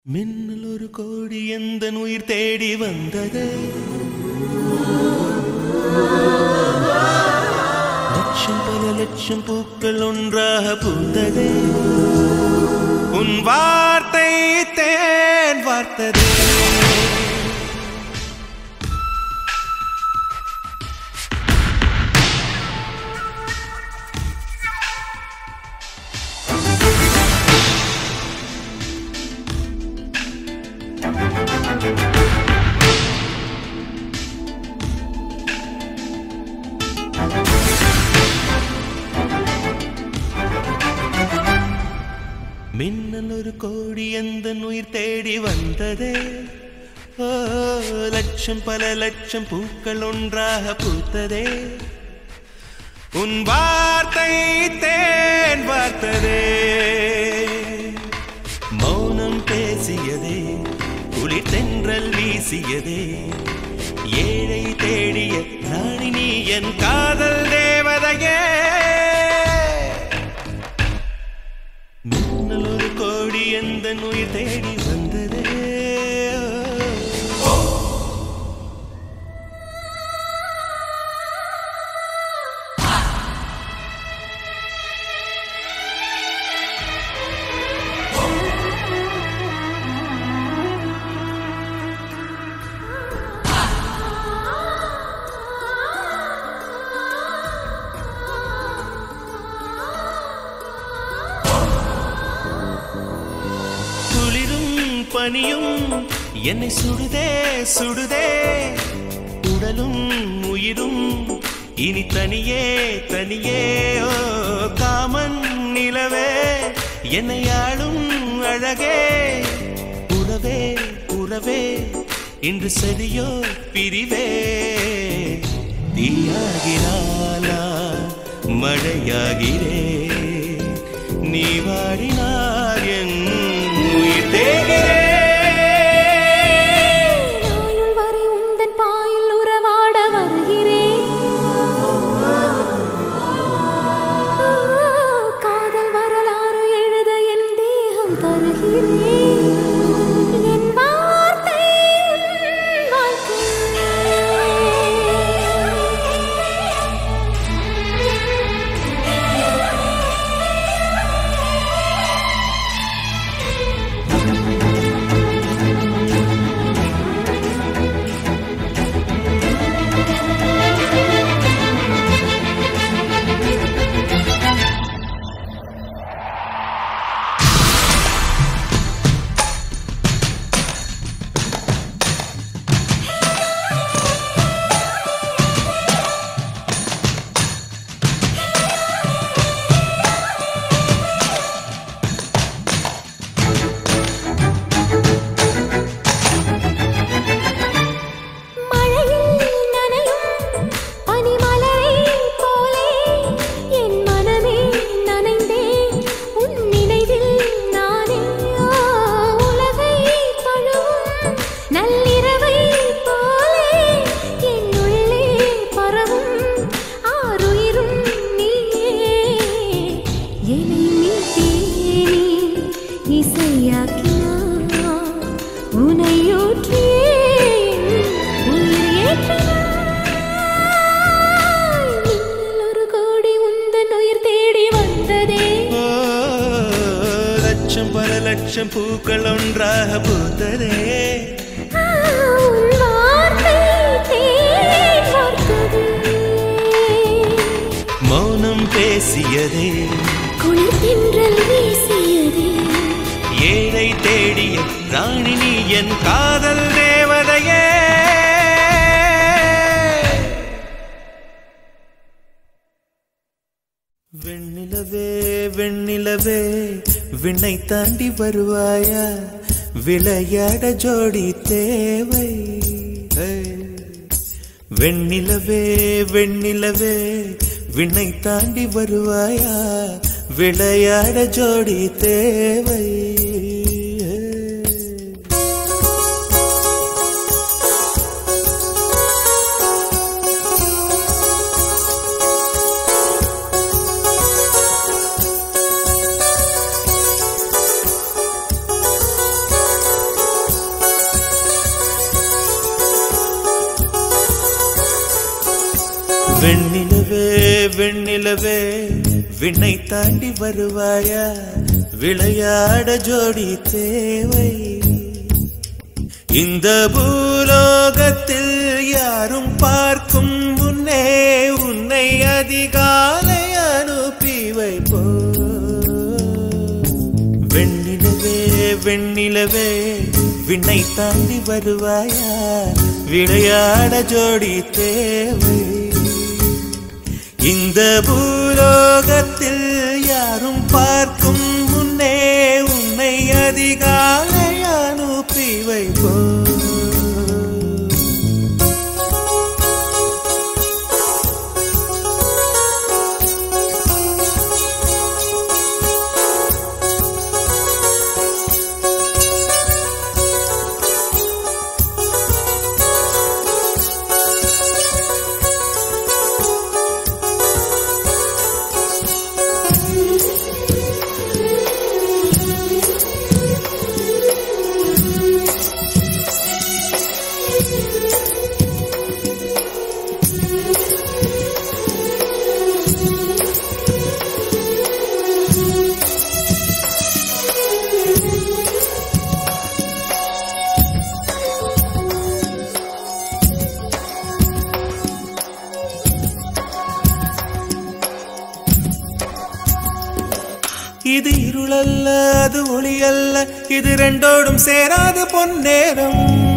மின்னல் ஒரு கோடி எந்த உயிர் தேடி வந்தது லட்சம் பல லட்சம் பூக்கள் ஒன்றாக பூந்தது உன் வார்த்தை தேன் வார்த்தது மின்னல் ஒரு கோடி எந்த உயிர் தேடி வந்ததே ஓ லட்சம் பல லட்சம் பூக்கள் ஒன்றாக பூத்ததே உன் வார்த்தை தேன் வார்த்ததே மௌனம் பேசியதே குளிர் தென்றல் வீசியதே ஏழை தேடிய ராணி நீ என் காதல் தேவதையே மின்னல் ஒரு கோடி எந்த உயிர் தேடி வந்ததே குளிரும் பனியும் என்னை சுடுதே சுடுதே உடலும் உயிரும் இனி தனியே தனியே ஓ காமன் நிலவே என்னை ஆளும் அழகே உறவே உறவே இன்று சரியோ பிரிவே தீயாகினாலா மழையாகிறே நீ வாடினார் என் உயிர் தேகிறே நாயுள் வரை உந்தன் பாயில் உறவாட வருகிறேன் காதல் வரலாறு எழுத என் தேகம் தருகிறேன் என் வார்த்தை உன் வாழ்க்கை மழையில் நனையும் பனிமலரைப் போலே என் மனமே நனைந்தே உன் நினைவில் நானே உலகை தழுவும் நள்ளிரவைப் போலே என் உள்ளே பரவும் ஆருயிரும் நீயே என்னை மீட்டேனே இசையாக்கினார் உனையூற்றியே உயிர் ஏற்றினாய். மின்னல் ஒரு கோடி உந்தன் உயிர் தேடி வந்ததே ஓ, லட்சம் பல லட்சம் பூக்கள் ஒன்றாக பூத்ததே ஆ, உன் வார்த்தை தேன் வார்த்ததே. மௌனம் பேசியதே குளிர் தென்றல் வீசியதே ஏழை தேடிய ராணி நீ என் காதல் தேவதையே வெண்ணிலவே வெண்ணிலவே விண்ணை தாண்டி வருவாயா விளையாட ஜோடி தேவை ஏய். வெண்ணிலவே வெண்ணிலவே விண்ணை தாண்டி வருவாயா விளையாட ஜோடி தேவை ஆ வெண்ணிலவே வெண்ணிலவே விண்ணை தாண்டி வருவாயா விளையாட ஜோடி தேவை இந்த பூலோகத்தில் யாரும் பார்க்கும் முன்னே உன்னை அதிகாலை அனுப்பி வைப்போ வெண்ணிலவே வெண்ணிலவே விண்ணை தாண்டி வருவாயா விளையாட ஜோடி தேவை இந்த பூலோகத்தில் யாரும் பார்க்கும் முன்னே உன்னை அதிகாலை அனுப்பி வைப்போ இது இருளல்ல அது ஒளி அல்ல இது ரெண்டோடும் சேராது பொன்னேரம்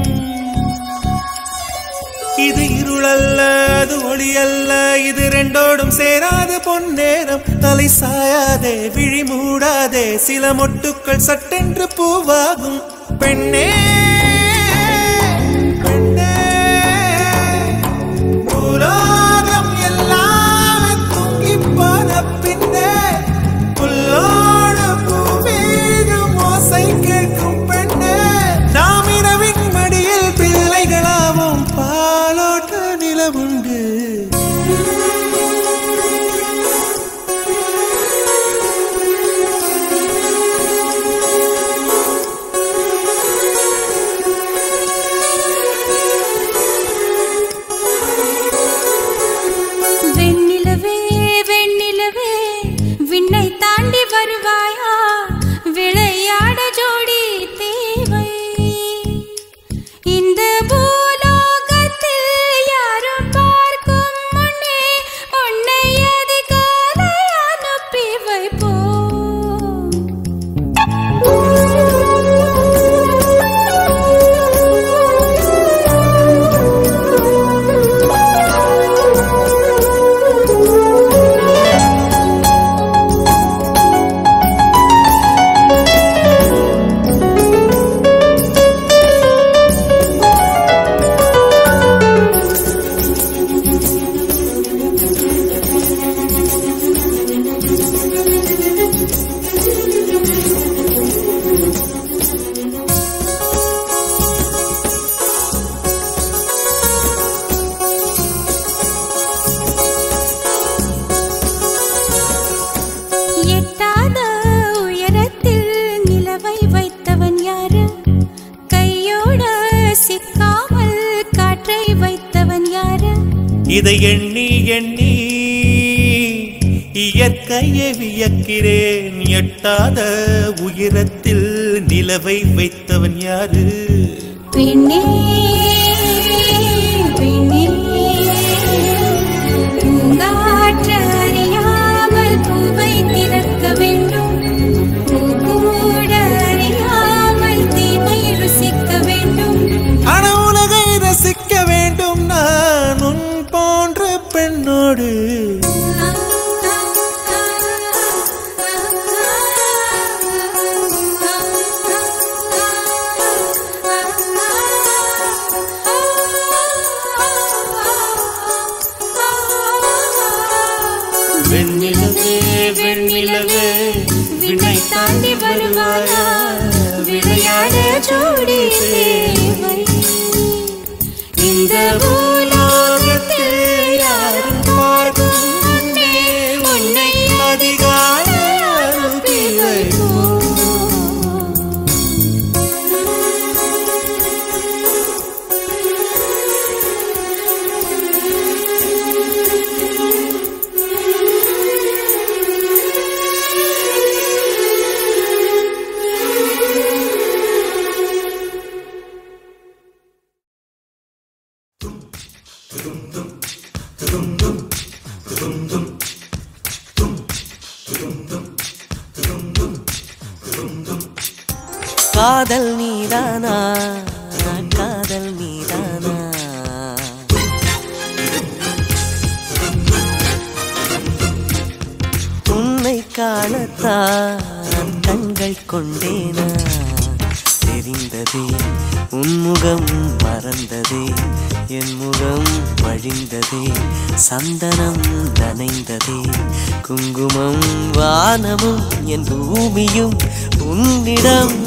இது இருளல்ல அது ஒளி அல்ல இது ரெண்டோடும் சேராது பொன்னேரம் தலை சாயாதே விழி மூடாதே சில மொட்டுக்கள் சட்டென்று பூவாகும் பெண்ணே பெண்ணே உலோகம் எல்லாமே தூங்கிப் போன பின்னே புல்லோடு பூமீதும் ஓசை கேட்கும் பெண்ணே நாம் இரவின் மடியில் பிள்ளைகளாவும் பாலோட்ட நிலவுண்டு வெண்ணிலவே வெண்ணிலவே விண்ணை தாண்டி வருவாயா விளையாட ஜோடி தேவை இந்த பூலோகத்தில் யாரும் பார்க்கும் முன்னே உன்னை அதிகாலை அனுப்பி வைப்போம் எட்டாத உயரத்தில் நிலவை வைத்தவன் யாரு கையோட சிக்காமல் காற்றை வைத்தவன் யாரு இதை எண்ணி எண்ணி இயற்கையை வியக்கிறேன் எட்டாத உயரத்தில் நிலவை வைத்தவன் யாரு பெண்ணே பெண்ணே பூங்காற்று அறியாமல் பூவை திறக்க வேண்டும் பூக்கூட அறியாமல் தீமை ருசிக்க வேண்டும் அன உலகை ரசிக்க வேண்டும் நான் உன் போன்ற பெண்ணோடு வெண்ணிலவே வெண்ணிலவே விண்ணை தாண்டி வருவாயா விளையாட ஜோடி தேவை இந்த பூலோகத்தில் யாரும் பார்க்கும் முன்னே உன்னை அதிகாலை அனுப்பி வைப்போம். Thank you. காதல் நீதானா காதல் நீதானா உன்னை காணத்தான் கண்கள் கொண்டேனா தெரிந்ததே உன்முகம் மறந்ததே என் முகம் வழிந்ததே சந்தனம் நனைந்ததே குங்குமம் வானமும் என் பூமியும் உன்னிடம்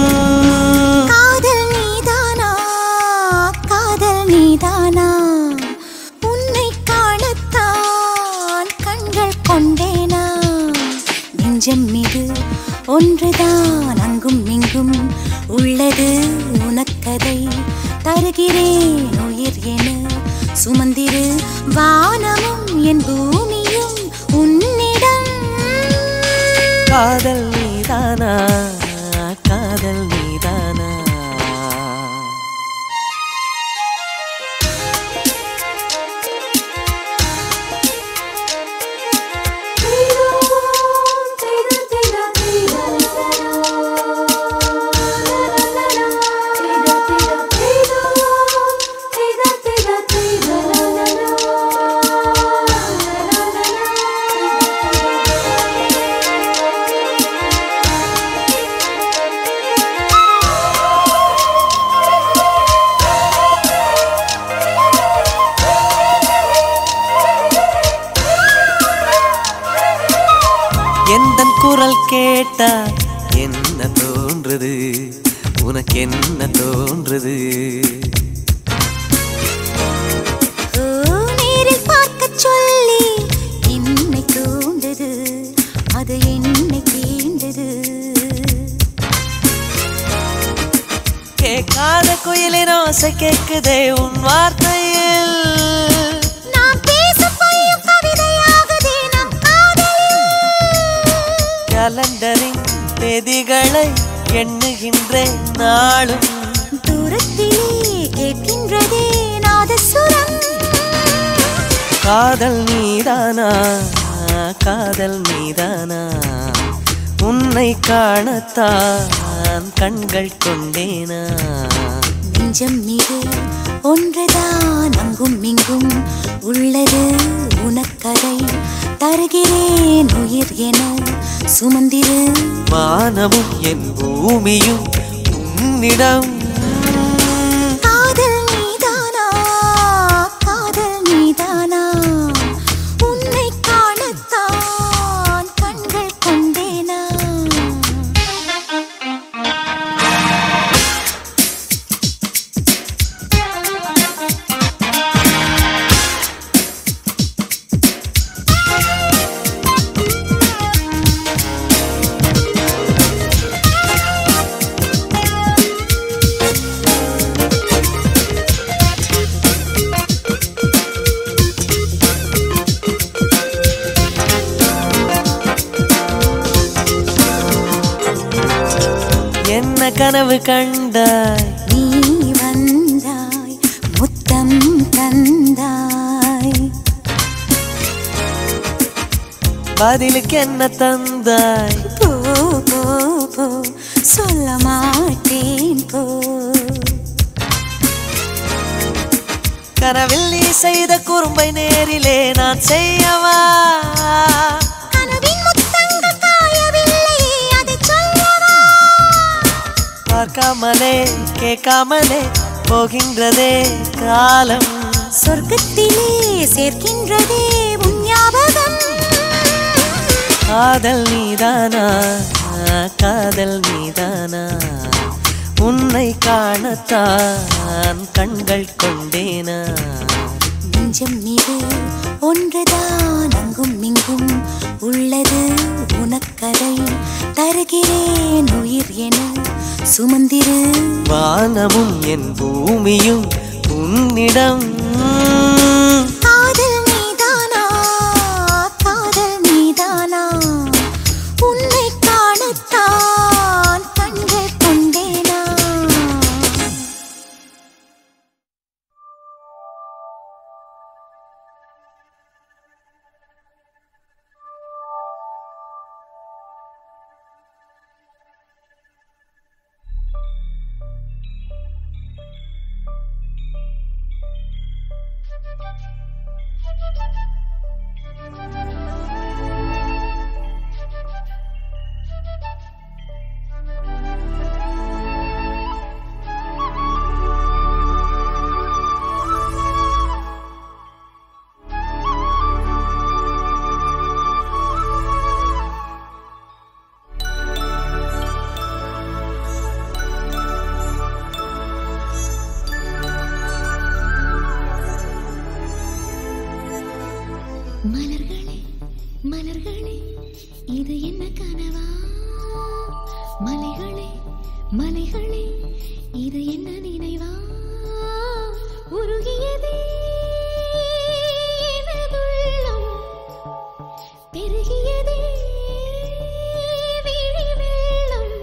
காதல் நீதானா காதல் நீதானா உன்னை காணத்தான் கண்கள் கொண்டேனா நெஞ்சம் மீது ஒன்றுதான் அங்கும் இங்கும் உள்ளது உனக்கதை தருகிறேன் உயிர் என சுமந்திரு வானமும் என் பூமியும் உன்னிடம் காதல் நீதானா காதல் நீதானா எந்த குரல் கேட்டா என்ன தோன்றுது உனக்கு என்ன தோன்றுது ஓ, நேரில் பார்க்கச் சொல்லி என்னை தூண்டது அது என்னை தீண்டது கேட்காத குயிலின் ஓசை கேக்குதே உன் வார்த்தையில் நாம் பேசப் போயும் கவிதையாகுதே நம் காதலில். கலண்டரின் தேதிகளை எண்ணுகின்றேன் நாளும் தூரத்திலே கேட்கின்றதே நாதசுரம் காதல் நீதானா காதல் நீதானா உன்னை காணத்தான் கண்கள் கொண்டேனா நெஞ்சம் மீது ஒன்றுதான் அங்கும் இங்கும் உள்ளது உனக்கதை தருகிறேன் உயிர் என சுமந்திரு வானமும் என் பூமியும் உன்னிடம் காதல் நீதானா காதல் நீதானா உன்னை காணத்தான் கண்கள் கொண்டேனா என்ன கனவு கண்டாய் நீ வந்தாய் முத்தம் தந்தாய் பதிலுக்கு என்ன தந்தாய் போ போ போ சொல்ல மாட்டேன் போ கனவில் நீ செய்த குறும்பை நேரிலே நான் செய்யவா கனவின் முத்தங்கள் காயவில்லை அதை சொல்லவா பார்க்காமலே கேட்காமலே போகின்றதே காலம் சொர்க்கத்திலே சேர்க்கின்றதே உன் ஞாபகம் காதல் நீதானா காதல் நீதானா உன்னை காணத்தான் கண்கள் கொண்டேனா நெஞ்சம் மீது ஒன்றுதான் அங்கும் இங்கும் உள்ளது உனக்கதை தருகிறேன் உயிர் என சுமந்திரு வானமும் என் பூமியும் உன்னிடம் காதல் நீதானா காதல் நீதானா உன்னை காணத்தான் கண்கள் கொண்டேனா மலர்களே இது என்ன நினைவா உருகியதே எனதுள்ளம் பெருகியதே விழி வெள்ளம்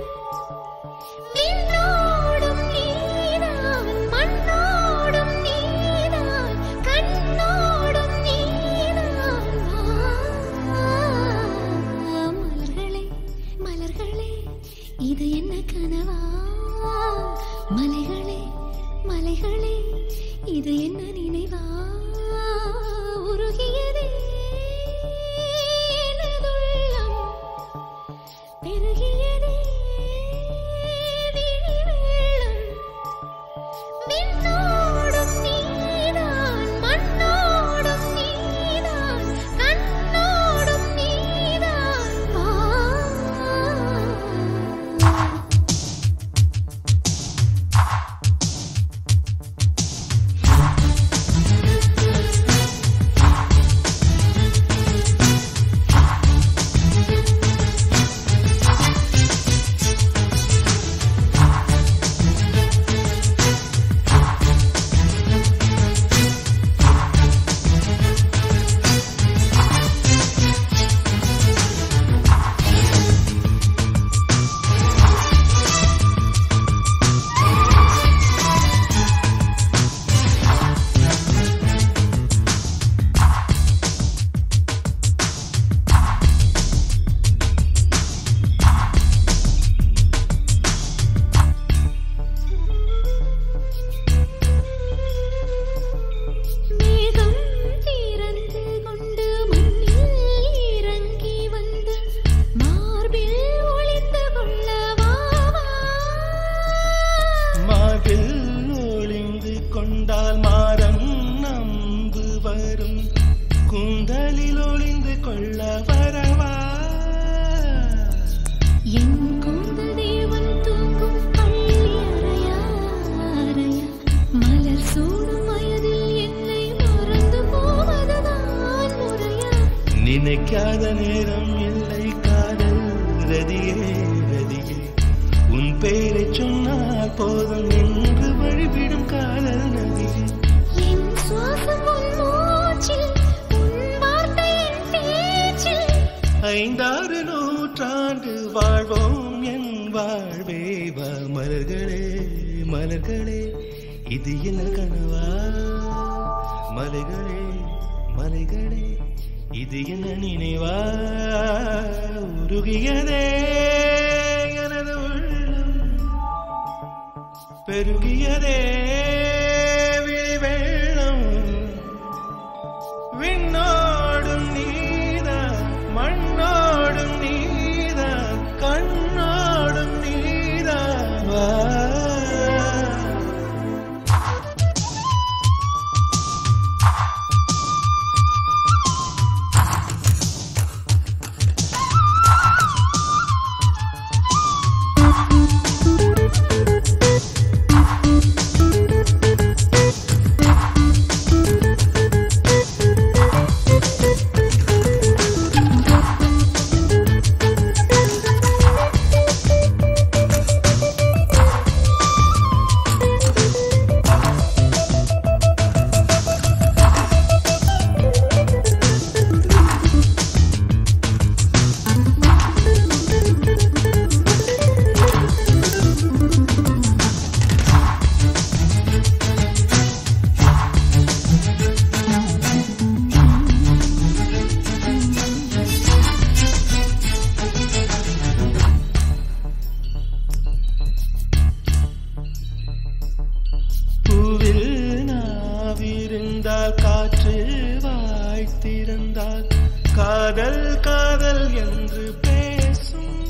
விண்ணோடும் நீதான் மண்ணோடும் நீதான் கண்ணோடும் நீதான் மலர்களே மலர்களே இது என்ன கனவா மலைகளே மலைகளே இது என்ன நினைவா உருகியதே எனதுள்ளம் பெருகியதே விழி வெள்ளம் விண்ணோடும் நீதான் மண்ணோடும் நீதான் கண்ணோடும் நீதான் வா மேகம் திறந்து கொண்டு மண்ணில் இறங்கி வந்து மார்பில் ஒளிந்து கொள்ள வா வா. மார்பில் ஒளிந்து கொண்டால் மாறம் நம்பு வரும் கூந்தலில் ஒளிந்து கொள்ள வரவா என் கூந்தல் தேவன் தூங்கும் பள்ளி அறையா அறையா மலர் சூடும் வயதில் என்னை மறந்து போவதுதான் முறையா நினைக்காத நேரம் இல்லை காதல் ரதியே ரதியே உன் பெயரை சொன்னால் போதும் என்று வழிவிடும் காதல் நதியே என் சுவாசம் உன் மூச்சில் உன் வார்த்தை என் பேச்சில் ஐந்தாறு நூற்றாண்டு வாழ்வோம் என் வாழ்வே வா மலர்களே மலர்களே இது என்ன கனவா மலைகளே மலைகளே இது என்ன நினைவா உருகியதே எனது உள்ளம் பெருகியதே விழி வெள்ளம் விண்ணோடும் நீதான் மண்ணோடும் நீதான் கண்ணோடும் நீதான் வா பூவில் நாவிருந்தால் காற்று வாய்த்திருந்தால் காதல் காதல் என்று பேசும்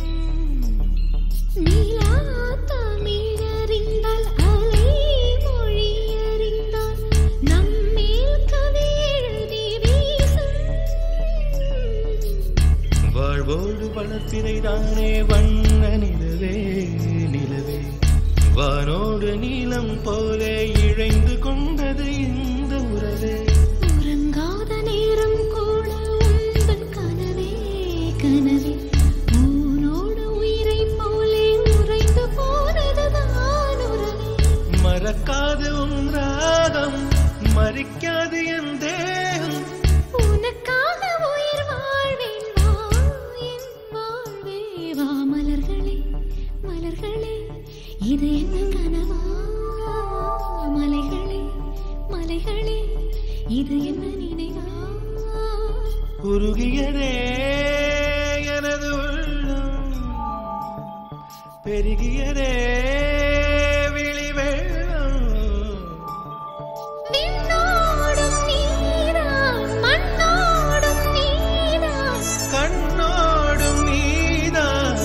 நீலா தமிழறிந்தால் அலை மொழி அறிந்தால் நம்மேல் கவி எழுதி வீசும் வாழ்வோடு வளர்த்திரைதானே வண்ண நிலவே நிலவே வானோடு நீலம் போலே இழைந்து கொண்டது இந்த உறவே உறங்காத நேரம் கூட உந்தன் கனவே கனவே ஊனோடு உயிரை போலே உறைந்து போனதுதான் மறக்காது உன் ராகம் மறிக்காது என் தேகம் உனக்காக உயிர் வாழ்வேன் வா என் வாழ்வே வா மலர்களே மலர்களே இது என்ன கனவா மலைகளே மலைகளே இது என்ன நினைவா உருகியதே எனது உள்ளம் பெருகியதே விழி வெள்ளம் விண்ணோடும் நீதான் மண்ணோடும் நீதான் கண்ணோடும் நீதான்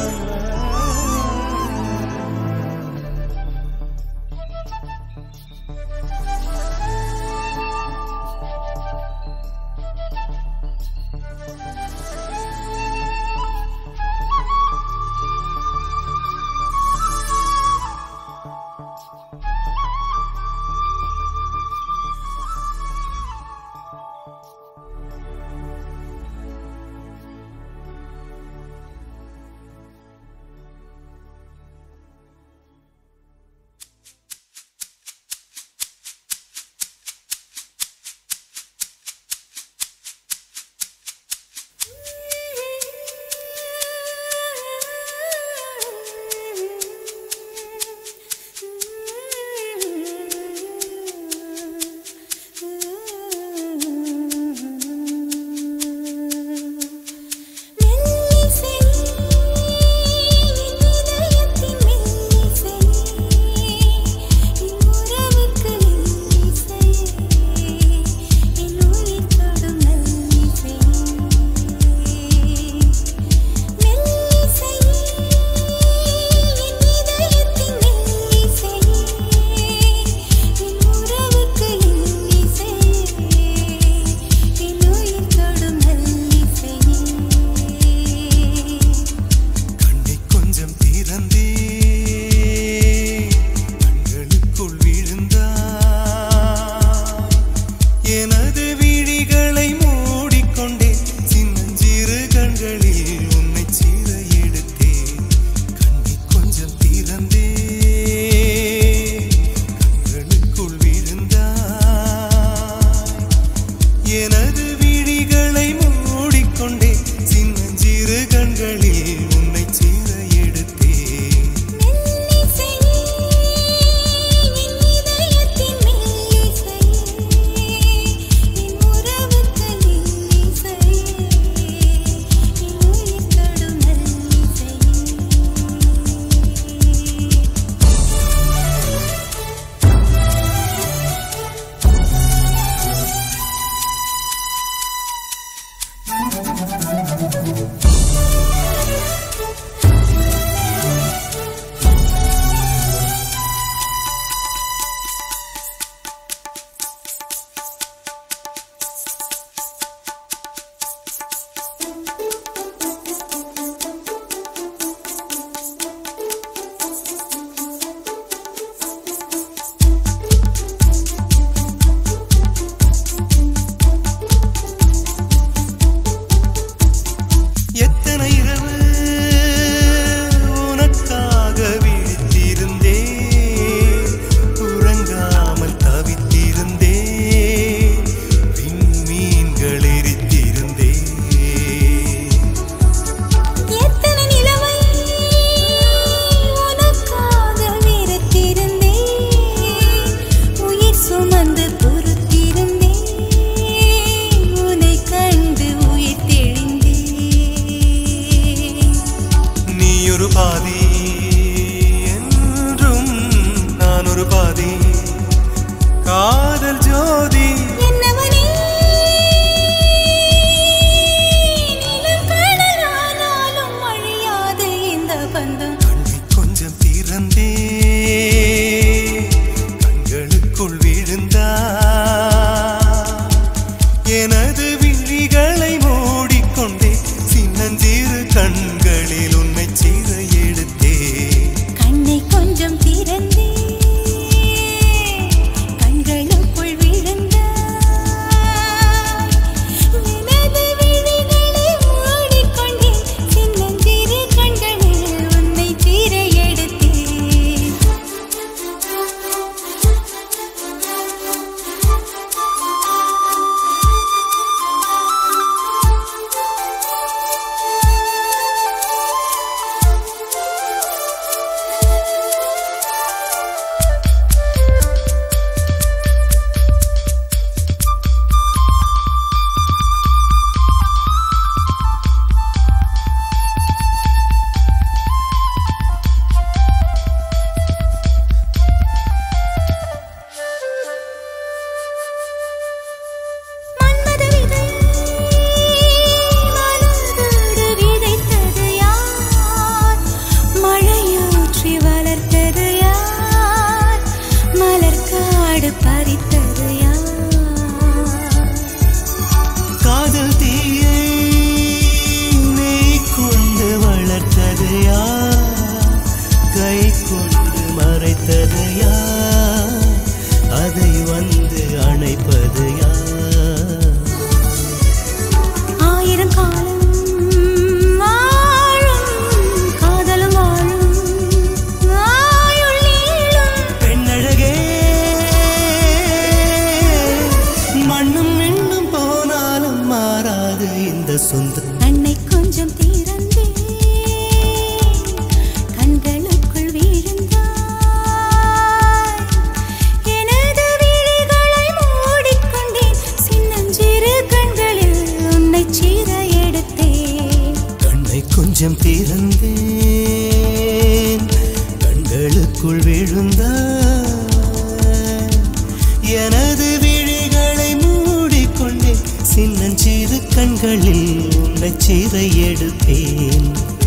கொஞ்சம் பிறந்தேன் கண்களுக்குள் விழுந்தாய் எனது விழிகளை மூடிக்கொண்டேன் சின்னஞ்சிறு கண்களில் உன்னை சிறை எடுப்பேன்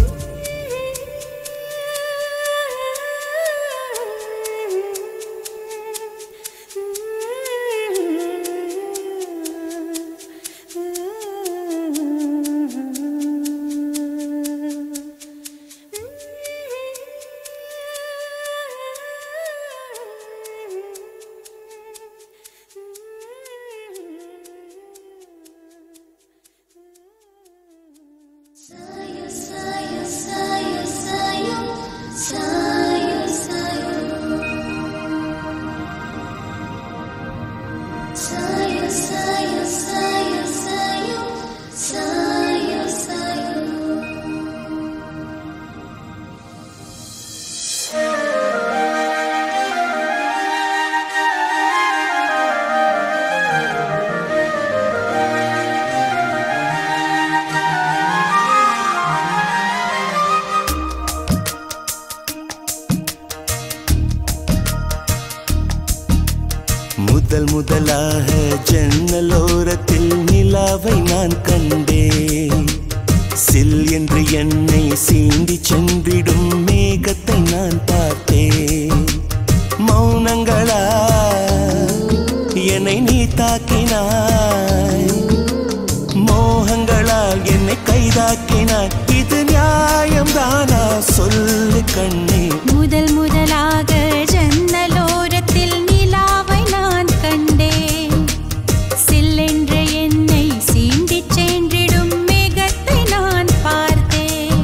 Sayo, sayo, sayo, sayo, sayo, sayo. Sayo, sayo, sayo, sayo, sayo, sayo. முதல் முதலாக ஜன்னலோரத்தில் நிலாவை நான் கண்டேன் சில் என்று என்னை சீண்டி சென்றிடும் மேகத்தை நான் பார்த்தேன் மௌனங்களா என்னை நீ தாக்கினாய் மோகங்களால் என்னை கைதாக்கினாய் இது நியாயம்தானா சொல்லு கண்ணே முதல் முதலாக ஜன்னலோரத்தில் நிலாவை நான் கண்டேன் சில்லென்ற என்னை சீண்டிச் சென்றிடும் மேகத்தை நான் பார்த்தேன்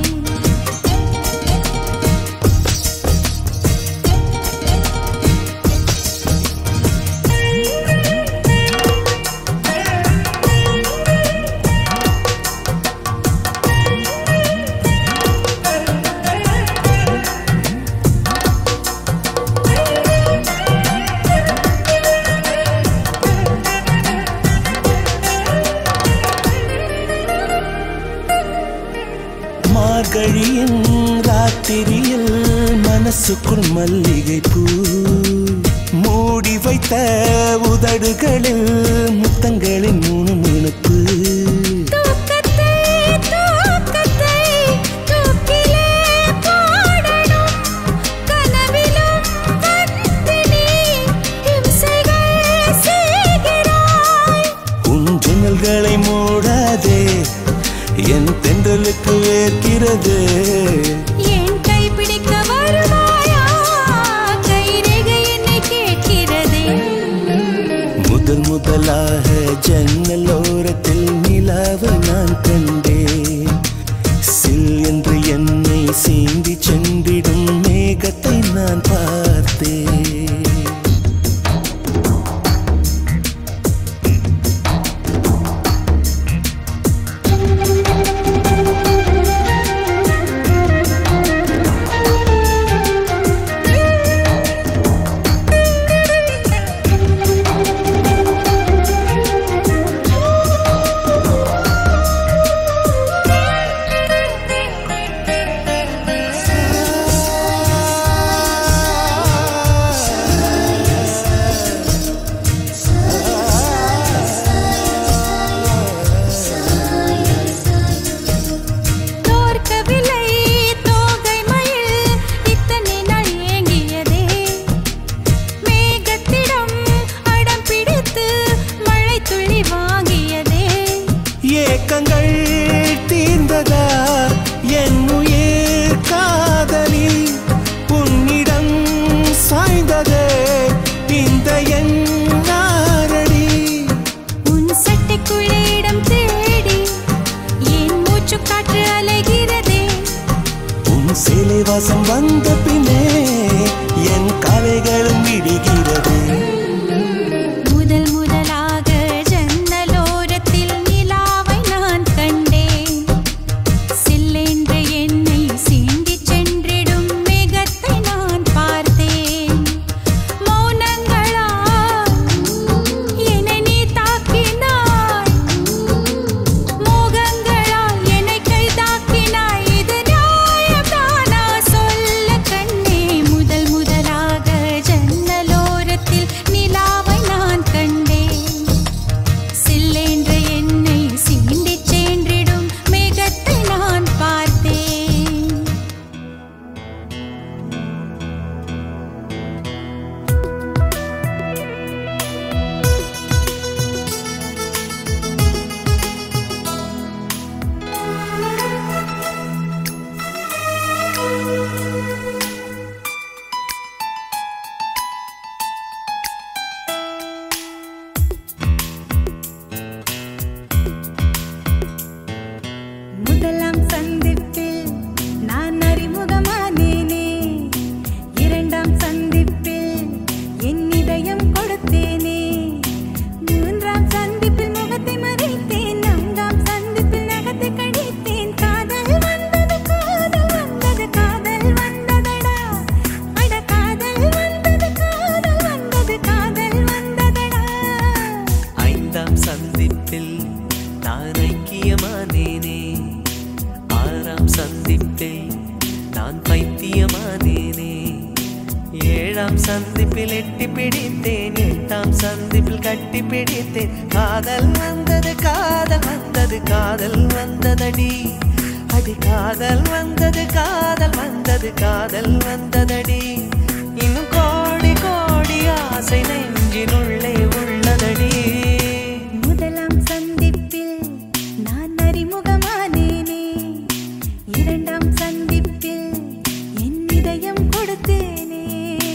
மார்கழியின் ராத்திரியில் மனசுக்குள் மல்லிகை பூ மூடி வைத்த உதடுகளில் முத்தங்களின் முணுமுணுப்பு தூக்கத்தை தூக்கத்தை தூக்கிலே போடணும் கனவிலும் வந்து நீ இம்சைகள் செய்கிறாய் உன் ஜன்னல்களை மூடாதே என் தென்றலுக்கு வேர்க்கிறது என் கை பிடிக்க வருவாயா கைரேகை என்னை கேட்கிறதே முதல் முதலாக ஜன்னலோரத்தில் நிலாவை நான் கண்டேன் சில் என்று என்னை சீண்டி சென்றிடும் மேகத்தை நான் பார்த்தேன் தோற்கவில்லை தோகை மயில் இத்தனை நாள் ஏங்கியதே மேகத்திடம் அடம் பிடித்து மழை துளி வாங்கியதே ஏக்கங்கள் தீர்ந்ததா என் உயிர் காதலில் உன்னிடம் சாய்ந்ததே இந்த என் நாரடி உன் சட்டைக்குள்ளே இடம் தேடி என் மூச்சு காற்று அலைகிறதே உன் சேலை வாசம் வந்த பின்னே என் காலைகளும் விடுகிறது முதல் முதலாக ஜன்னலோரத்தில் நிலாவை நான் கண்டேன் சில்லென்ற என்னை சீண்டிச் சென்றிடும் மேகத்தை நான் பார்த்தேன் மௌனங்களா என்னை நீ தாக்கினாய் மோகங்களால் என்னை கைதாக்கினாய் இது சந்திப்பில் எட்டி பிடித்தேன் எட்டாம் சந்திப்பில் கட்டி பிடித்தேன் காதல் வந்தது காதல் வந்தது காதல் வந்ததடி அடி காதல் வந்தது காதல் வந்தது காதல் வந்ததடி இன்னும் கோடி கோடி ஆசை நெஞ்சினுள்ளே உள்ளதடி முதலாம் சந்திப்பில் நான் அறிமுகமானேனே இரண்டாம் சந்திப்பில் என் இதயம் கொடுத்தேனே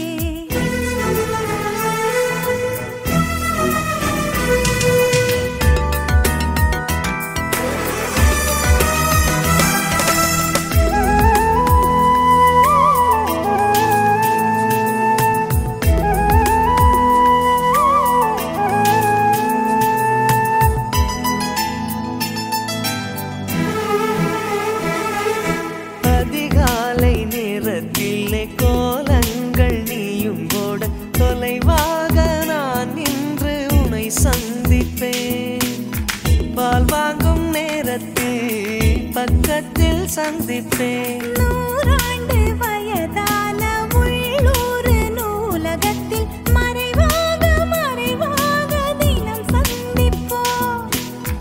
அதிகாலை நேரத்திலே கோலங்கள் நீயும் போட தொலைவாக நான் நின்று உனை சந்திப்பேன் பால் வாங்கும் நேரத்தில் பக்கத்தில் சந்திப்பேன் நூறாண்டு வயதான உள்ளூர் நூலகத்தில் மறைவாக மறைவாக தினம் சந்திப்போம்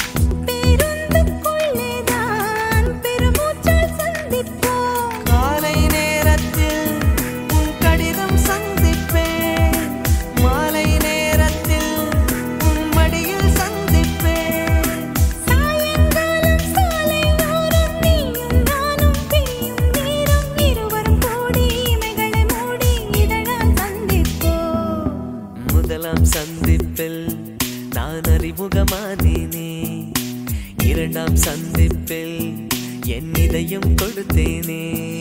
பேருந்துக்குள்ளேதான் பெருமூச்சால் சந்திப்போம் காலை நேரத்தில் உன் கடிதம் சந்திப்பேன் மாலை நேரத்தில் உன் மடியில் சந்திப்பேன் சாயங்காலம் சாலையோரம் நீயும் நானும் பிரியும் நேரம் இருவரும் கூடி இமைகளை மூடி இதழால் சந்திப்போம் முதலாம் சந்திப்பில் நான் அறிமுகமானேனே இரண்டாம் சந்திப்பில் என் இதயம் கொடுத்தேனே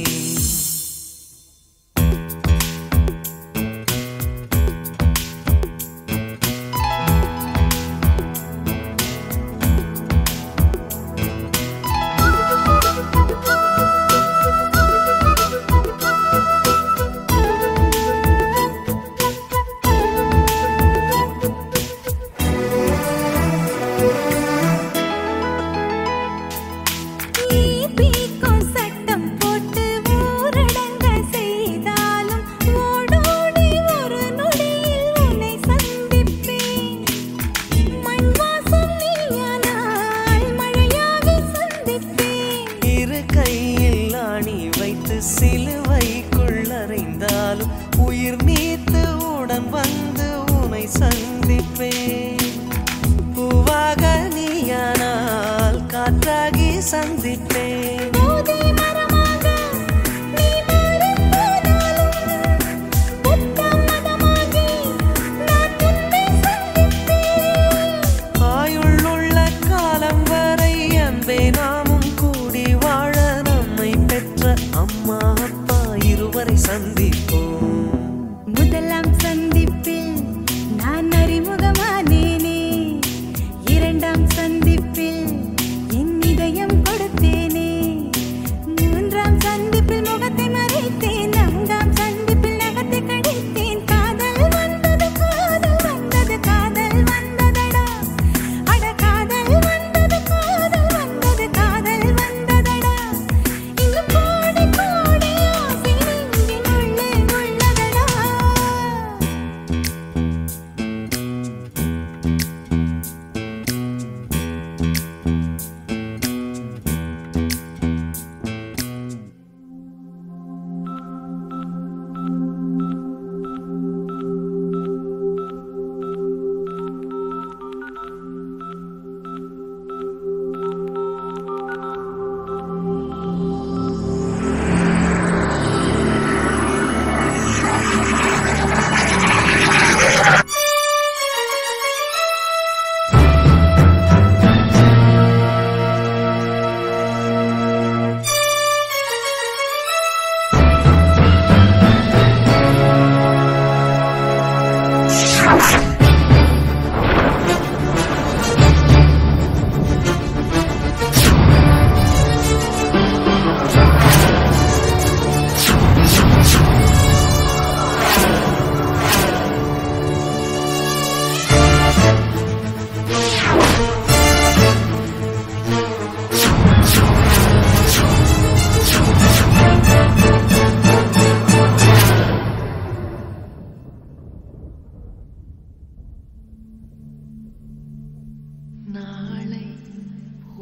ஈபிக்கும் சட்டம் போட்டு ஊரடங்க செய்தாலும் ஓடோடி ஒரு நொடியில் உன்னை சந்திப்பேன் மண் வாசம் நீயானால் மழையாக சந்திப்பேன் இரு கையில் ஆணி வைத்து சிலுவைக்குள் அறைந்தாலும் உயிர் நீத்து உடன் வந்து உனை சந்திப்பேன் பூவாக நீயானால் காற்றாகி சந்திப்பேன் போதை மரமாக நீ மாறிப் போனாலும் புத்தம் மதமாகி நான் உன்னை சந்திப்பேன் ஆயுள்ளுள்ள காலம் வரை அன்பே நாமும் கூடி வாழ நம்மை பெற்ற அம்மா அப்பா இருவரை சந்திப்போம் முதலாம் சந்திப்பில் நான் அறிமுகமானேனே இரண்டாம் சந்திப்பில் என் இதயம் கொடுத்தேனே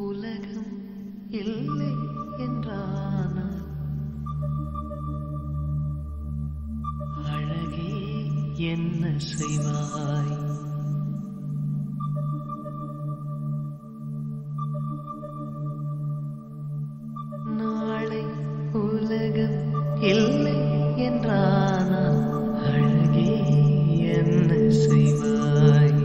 உலகம் இல்லை என்றானா அழகே என்ன செய்வாய் நாளை உலகம் இல்லை என்றானா அழகே என்ன செய்வாய்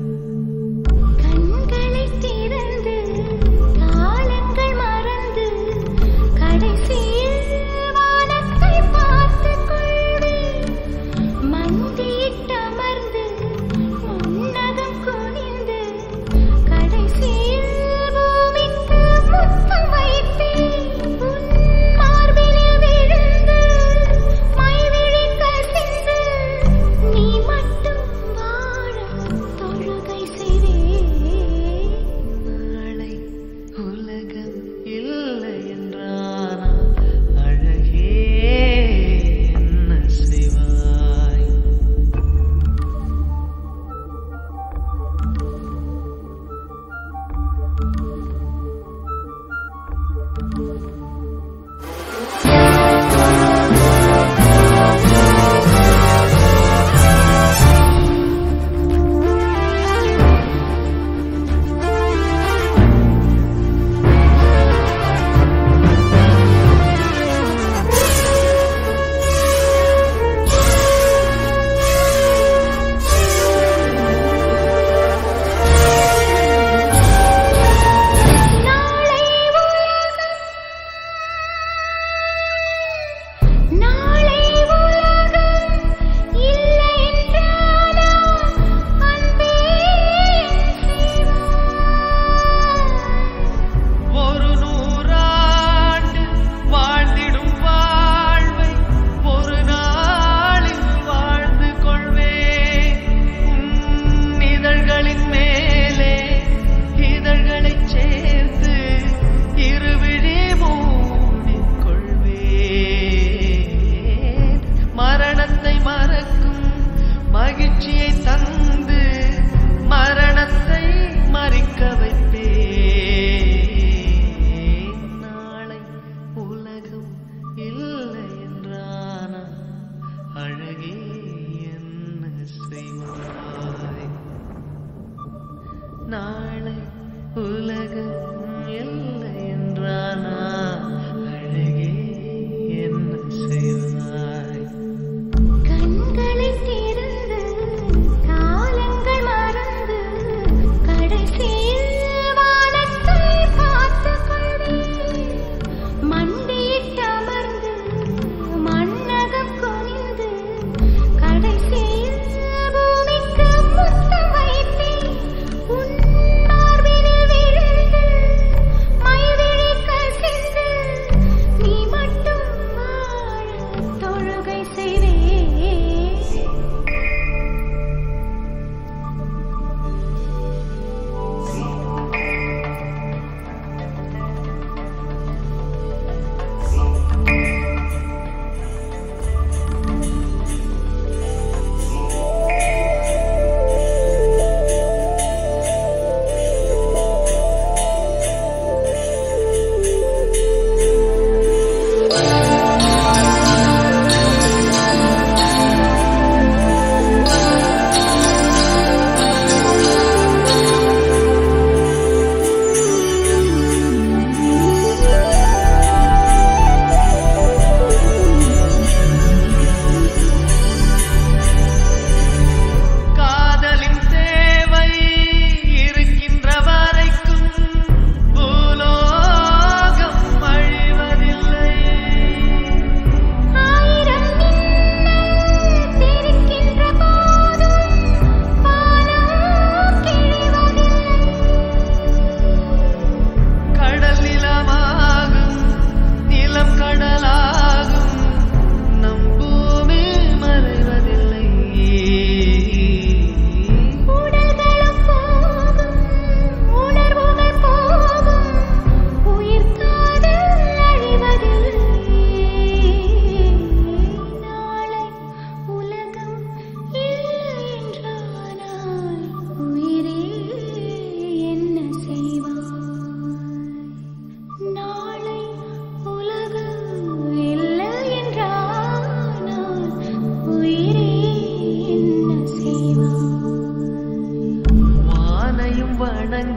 கண்களை திறந்து காலங்கள் மறந்து கடைசியில் வானத்தை பார்த்துக் கொள்வேன் மண்டியிட்டமர்ந்து முன்னகம் குனிந்து கடைசியில் பூமிக்கு முத்தம் வைப்பேன் உன் மார்பினில் விழுந்து மைவிழி கசிந்து நீ மட்டும் வாழ தொழுகை செய்வேன் நாளை உலகம் இல்லை என்றானா அழகே என்ன செய்வாய் நாளை உலகம் நாளை உலகம் இல்லை என்றானா அன்பே ஒரு நூறாண்டு வாழ்ந்திடும் வாழ்வை ஒரு நாளில் வாழ்ந்து கொள்வேன் உன் இதழ்களின் மேலே இதழ்களைச் சேர்த்து இருவிழி மூடிக் கொள்வேன் மரணத்தை மறக்கும் மகிழ்ச்சியை தந்து மரணத்தை மறிக்க வைப்பேன் நாளை உலகம் இல்லை என்றானா அழகே என்ன செய்வாய் நாளை உலகம் இல்லை என்றானா அழகே என்ன செய்வாய் கண்களை திறந்து காலங்கள் மறந்து கடைசியில் வானத்தை பார்த்துக் கொள்வேன் மண்டியிட்டமர்ந்து மண்ணகம் குனிந்து கடைசியில் பூமிக்கு முத்தம் வைப்பேன் உன் மார்பினில் விழுந்து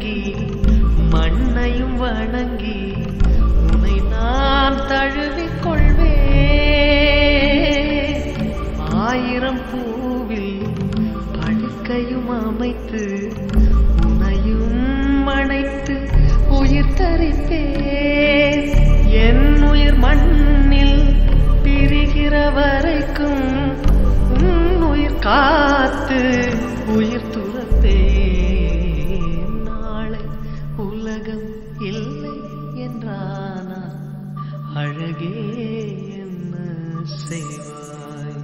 வணங்கி மண்ணையும் வணங்கி உன்னை நான் தழுவிக் கொள்வேன் ஆயிரம் பூவில் படுக்கையும் அமைத்து உனையும் அணைத்து உயிர் தரிப்பேன் என் உயிர் மண்ணில் பிரிகிற வரைக்கும் உன் உயிர் காத்து உயிர் துறப்பேன் நாளை உலகம் இல்லை என்றானா அழகே என்ன செய்வாய்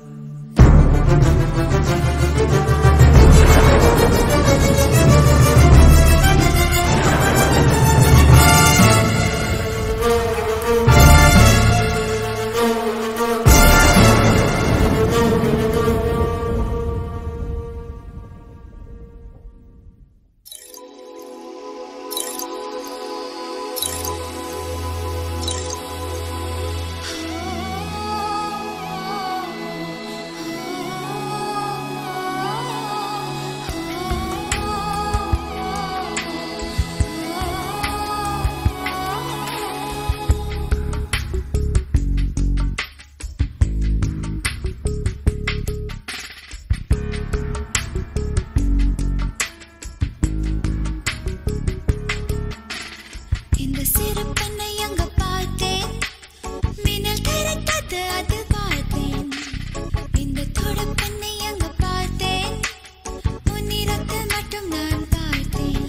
இந்த சிறு பெண்ணை அங்க பார்த்தேன் மின்னல் திறந்தது அது பார்த்தேன் இந்த தொட பெண்ணை அங்க பார்த்தேன் முன்னிறத்து மட்டும் நான் பார்த்தேன்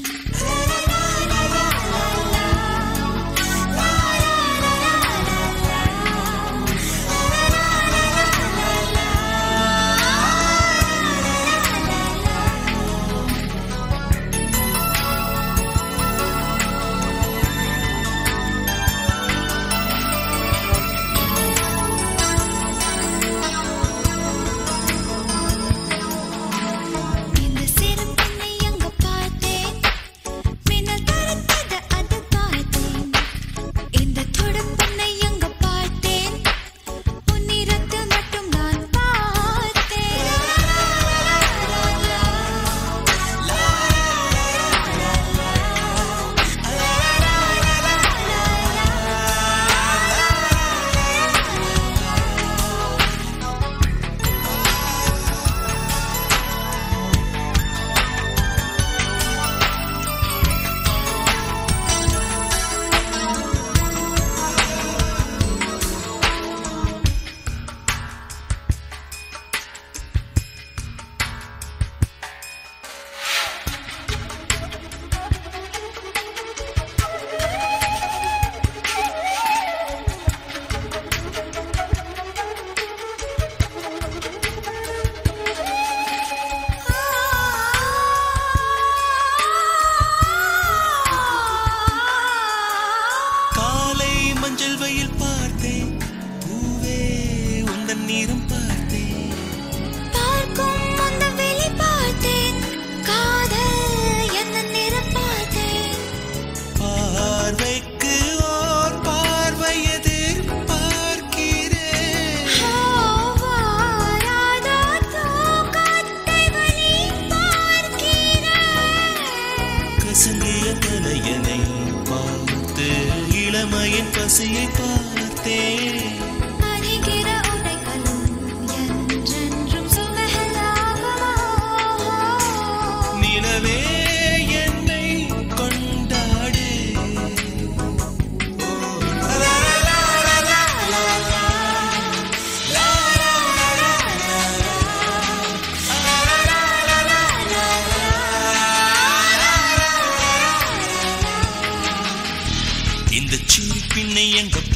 இந்த சிறு பெண்ணை அங்க பார்த்தேன் மின்னல் திறந்தது அது பார்த்தேன் இந்த தொட பெண்ணை அங்க பார்த்தேன் முன்னிறத்து மட்டும் நான் காலை மஞ்சள் வெயில் பார்த்தேன் பூவே உந்தன் நீரும் பார்த்தேன் பார்க்கும் அந்த வெளி பார்த்தேன் காதல் என்ன நிறம் பார்த்தேன் பார்வைக்கு ஓர் பார்வை எதிர்பார்க்கிறேன் வாராத தூக்கத்தை வழி பார்க்கிறேன் கசங்கிய தலையனை பார்த்து இளமையின் பசியை பார்த்தேன் அணிகிற உடைகளும் என்றென்றும் சுமகலாகுமா நிலவே என்னை கொண்டாடு இந்த சிரிப்பினை எங்க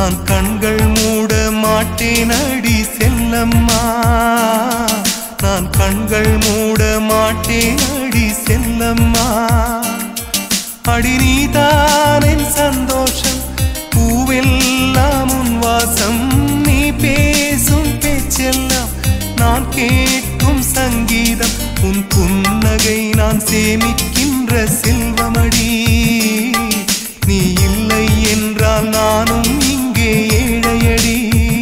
நான் கண்கள் மூட மாட்டேன் அடி செல்லம்மா நான் கண்கள் மூட மாட்டேன் அடி செல்லம்மா அடி நீதான் என் சந்தோஷம் பூவெல்லாம் உன் வாசம் நீ பேசும் பேச்செல்லாம் நான் கேட்கும் சங்கீதம் உன் புன்னகை நான் சேமிக்கின்ற செல்வமடி நீ இல்லை என்றால் நானும் இங்கே ஏழையடி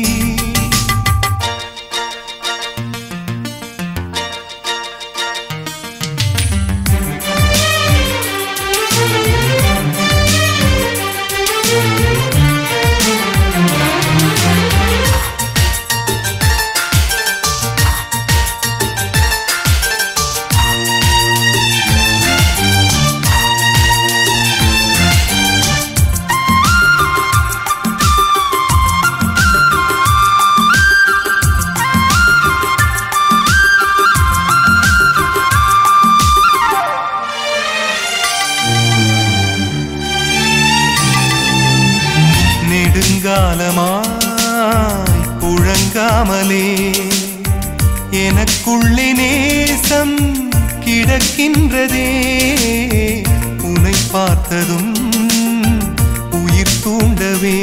நெடுங்காலமாய் புழங்காமலே எனக்குள்ளே நேசம் கிடக்கின்றதே உன்னை பார்த்ததும் உயிர் தூண்டவே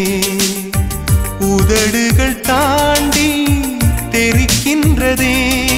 உதடுகள் தாண்டி தெரிக்கின்றதே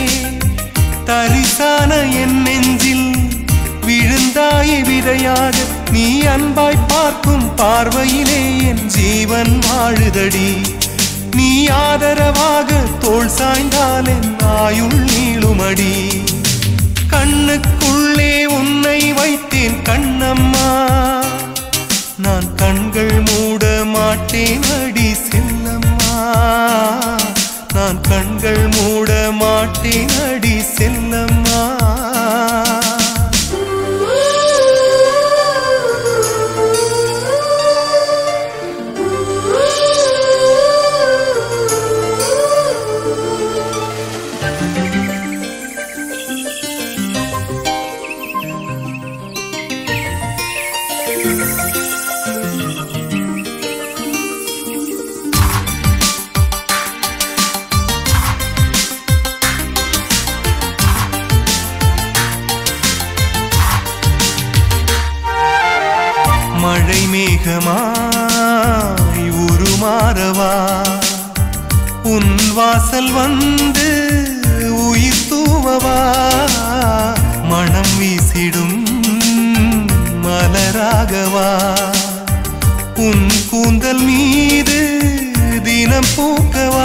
தரிசான என் நெஞ்சில் விழுந்தாய் விதையாக நீ அன்பாய் பார்க்கும் பார்வையிலே என் ஜீவன் வாழுதடி நீ ஆதரவாக தோள் சாய்ந்தால் என் ஆயுள் நீளுமடி கண்ணுக்குள்ளே உன்னை வைத்தேன் கண்ணம்மா நான் கண்கள் மூட மாட்டேன் அடி செல்லம்மா நான் கண்கள் மூட மாட்டேன் அடி செல்லம்மா மழை மேகமாய் உருமாறவா உன் வாசல் வந்து உயிர் தூவவா மனம் வீசிடும் மலராகவா உன் கூந்தல் மீது தினம் பூக்கவா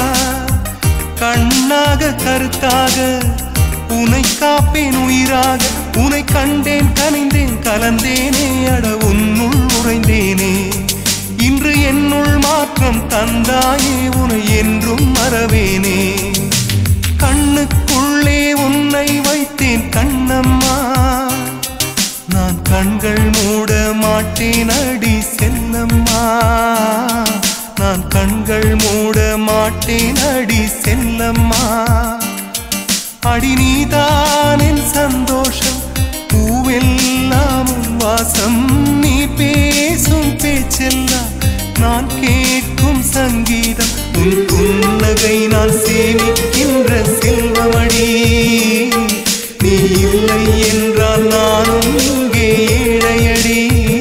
கண்ணாக கருத்தாக உனை காப்பேன் உயிராக உனை கண்டேன் கனிந்தேன் கலந்தேனே அட உன்னுள் உறைந்தேனே இன்று என்னுள் மாற்றம் தந்தாயே உனை என்றும் மறவேனே கண்ணுக்குள்ளே உன்னை வைத்தேன் கண்ணம்மா நான் கண்கள் மூட மாட்டேன் அடி செல்லம்மா நான் கண்கள் மூட மாட்டேன் அடி செல்லம்மா அடி நீதான் என் சந்தோஷம் பூவெல்லாம் உன் வாசம் நீ பேசும் பேச்செல்லாம் நான் கேட்கும் சங்கீதம் உன் புன்னகை நான் சேமிக்கின்ற செல்வமடி நீ இல்லை என்றால் நானும் இங்கே ஏழையடி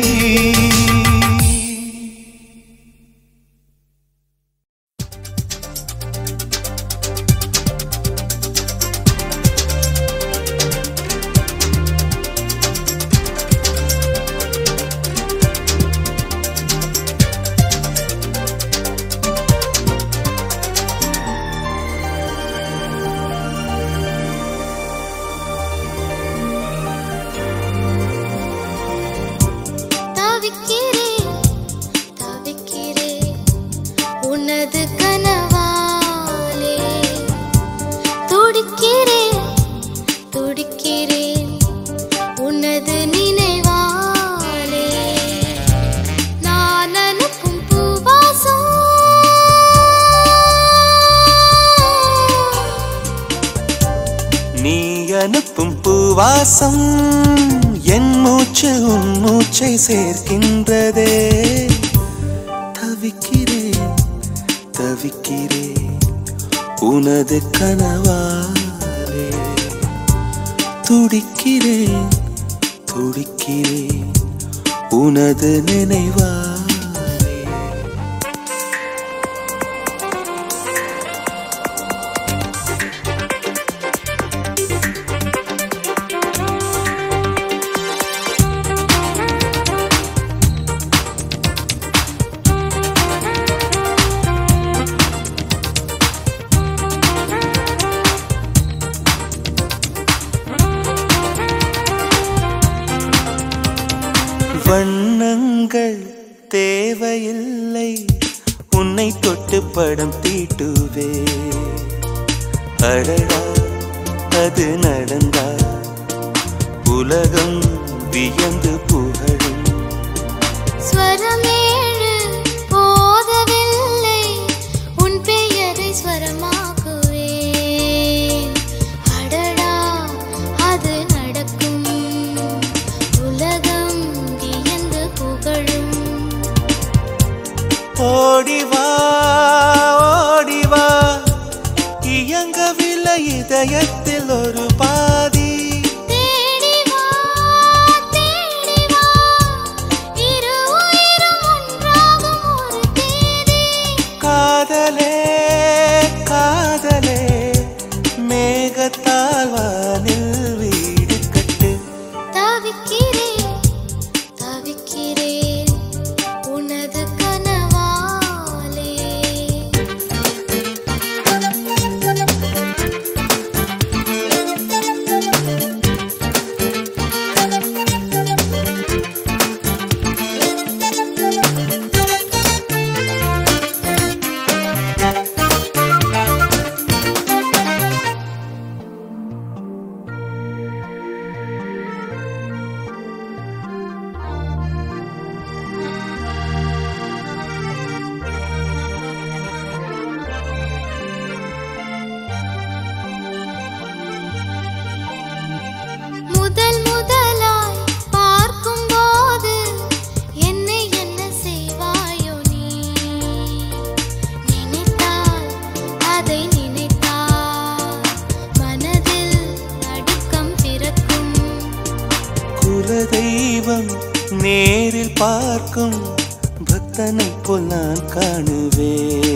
தவிக்கிறேன் தவிக்கிறேன் உனது கனவாலே துடிக்கிறேன் துடிக்கிறேன் உனது நினைவாலே நான் அனுப்பும் பூவாசம் நீ அனுப்பும் பூவாசம் என் மூச்சு உன் மூச்சை சேர்க்கின்றதே தவிக்கிறேன் தவிக்கிறேன் உனது கனவாலே துடிக்கிறேன் துடிக்கிறேன் உனது நினைவாலே வண்ணங்கள் தேவையில்லை உன்னை தொட்டு படம் தீட்டுவே அடடா அது நடந்தா உலகம் வியந்து புகழும் ஸ்வரமேழு போதவில்லை உன் பெயரை ஸ்வரமாக்குவேன் அடடா அது நடக்கும் உலகம் வியந்து புகழும் ஓடிவா ஓடிவா இயங்கவில்லை இதயத்தில் ஒரு பாதி தேடி வா தேடி வா இரு உயிரும் ஒன்றாகும் ஒரு தேதி காதலே காதலே மேகத்தால் வானில் வீடு கட்டு தவிக்கிறேன் தவிக்கிறேன் உனது கனவாலே முதல் முதலாய் பார்க்கும்போது என்னை என்ன செய்வாயோ நீ நினைத்தால் அதை நினைத்தால் மனதில் நடுக்கம் பிறக்கும் குலதெய்வம் நேரில் பார்க்கும் பக்தனை போல் நான் காணுவே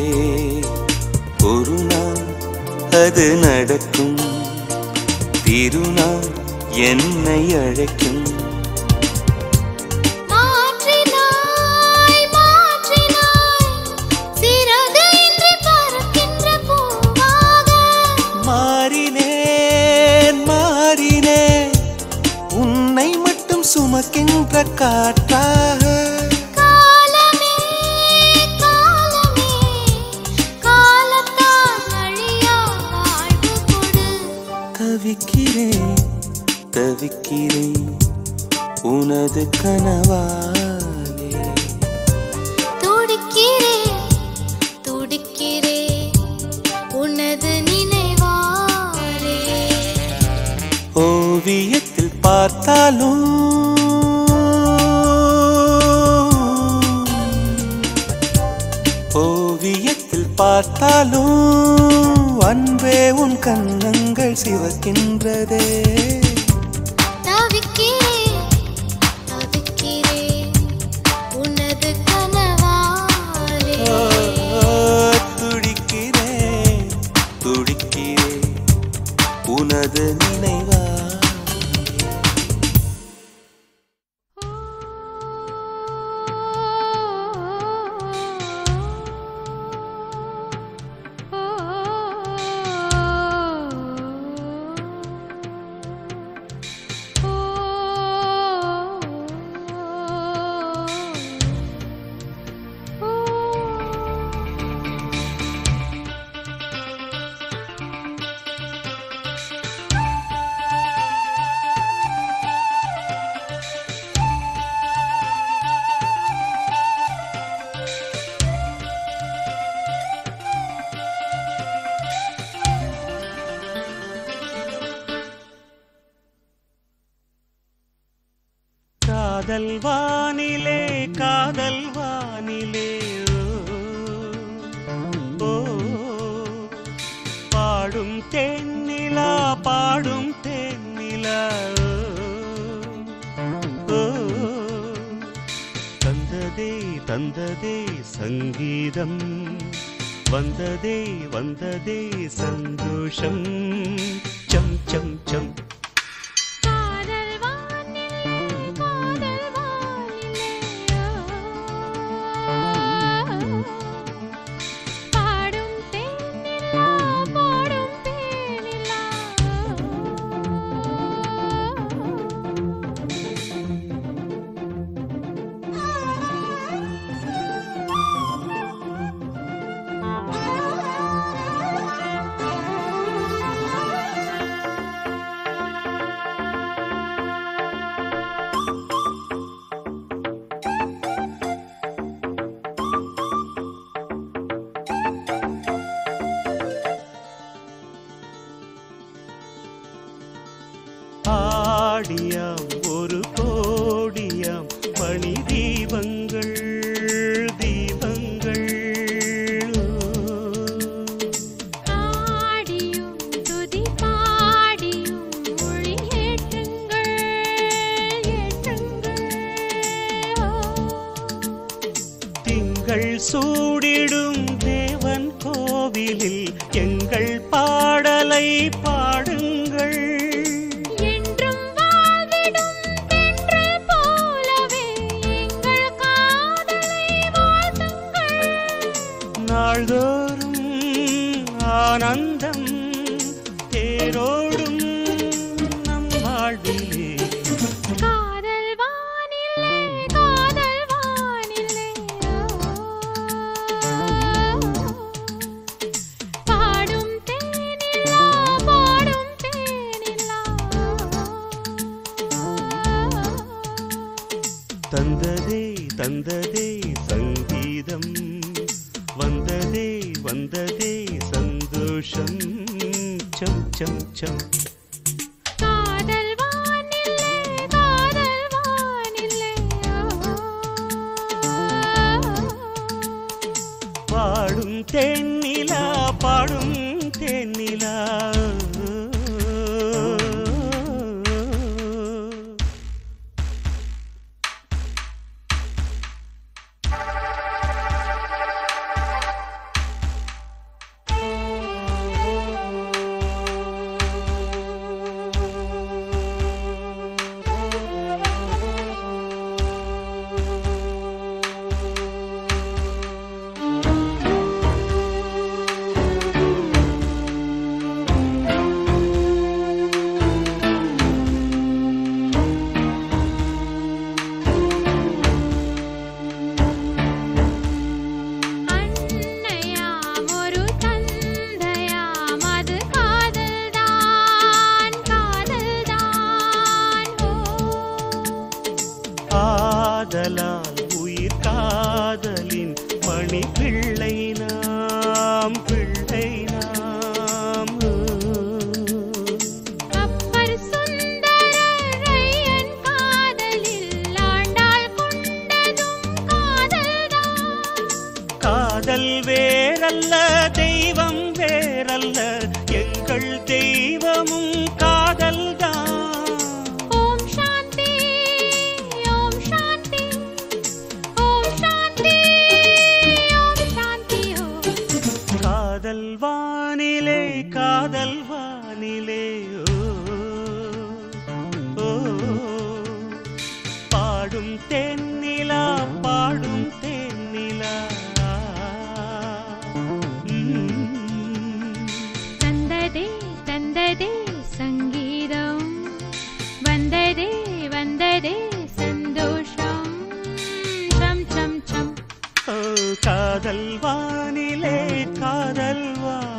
ஒரு நாள் அது நடக்கும் திருநாள் என்னை அழைக்கும் மாற்றினாய் மாற்றினாய் சிறகு இன்றி பறக்கின்ற பூவாக மாறினேன் மாறினேன் உன்னை மட்டும் சுமக்கின்ற காற்றாக காலமே காலமே காலத்தால் அழியா வாழ்வு கொடு தவிக்கிறேன் தவிக்கிறேன் உனது கனவாலே துடிக்கிறேன் துடிக்கிறேன் உனது நினைவாலே ஓவியத்தில் பார்த்தாலும் ஓவியத்தில் பார்த்தாலும் அன்பே உன் கண்ணங்கள் சிவக்கின்றதே தவிக்கிறேன் தவிக்கிறேன் உனது கனவாலே ஓ, துடிக்கிறேன் துடிக்கிறேன் உனது நினைவா காதல் வானிலே காதல் வானிலே ஓ, ஓ பாடும் தேனிலா ஓ, தந்ததே தந்ததே சங்கீதம் வந்ததே வந்ததே சந்தோஷம் சம் சம் சம் காதல் வானிலே காதல் வானிலே பாடும் தேனிலா பாடும் தேனிலா ஆடியாம் ஒரு கோடியாம் மணி தீபங்கள் தீபங்கள் ஆடியும் துதி பாடியும் மொழி ஏற்றுங்கள் ஏற்றுங்கள் திங்கள் சூடிடும் தேவன் கோவிலில் எங்கள் பாடலை பாடுங்கள் என்றும் வாழ்விடும் தென்றல் போலவே எங்கள் காதலை வாழ்த்துங்கள் நாள்தோறும் ஆனந்தம் தேரோடும் நம் வாழ்விலே காதல் வானிலே காதல் வானிலே பாடும் தேனிலா பாடும் தேனிலா தந்ததே தந்ததே சங்கீதம் வந்ததே வந்ததே சந்தோஷம் சம் சம் சம் காதல் வானிலே காதல் வானிலே பாடும் தேனிலா பாடும் தேனிலா அன்னையாம் ஒரு தந்தையாம் அது காதல்தான் காதல்தான் ஓ ஆதலால் உயிர் காதலின் மணி பிள்ளை நாம் பிள்ளை நாம் அப்பர் சுந்தரரையன் காதலில் ஆண்டாள் கொண்டதும் காதல்தான் காதல் வேறல்ல தெய்வம் வேறல்ல எங்கள் தெய்வமும் காதல்தான் ஓம் சாந்தி ஓம் சாந்தி ஓம் சாந்தி ஓம் சாந்தி ஓம் காதல் வானிலே காதல் வானிலே ஓ, ஓ, பாடும் தென்னிலா பாடும் தென்னிலா ம். தந்ததே தந்ததே சங்கீதம் வந்ததே வந்ததே சந்தோஷம் சம் சம் சம் ஓ, காதல் வானிலே காதல் வானிலே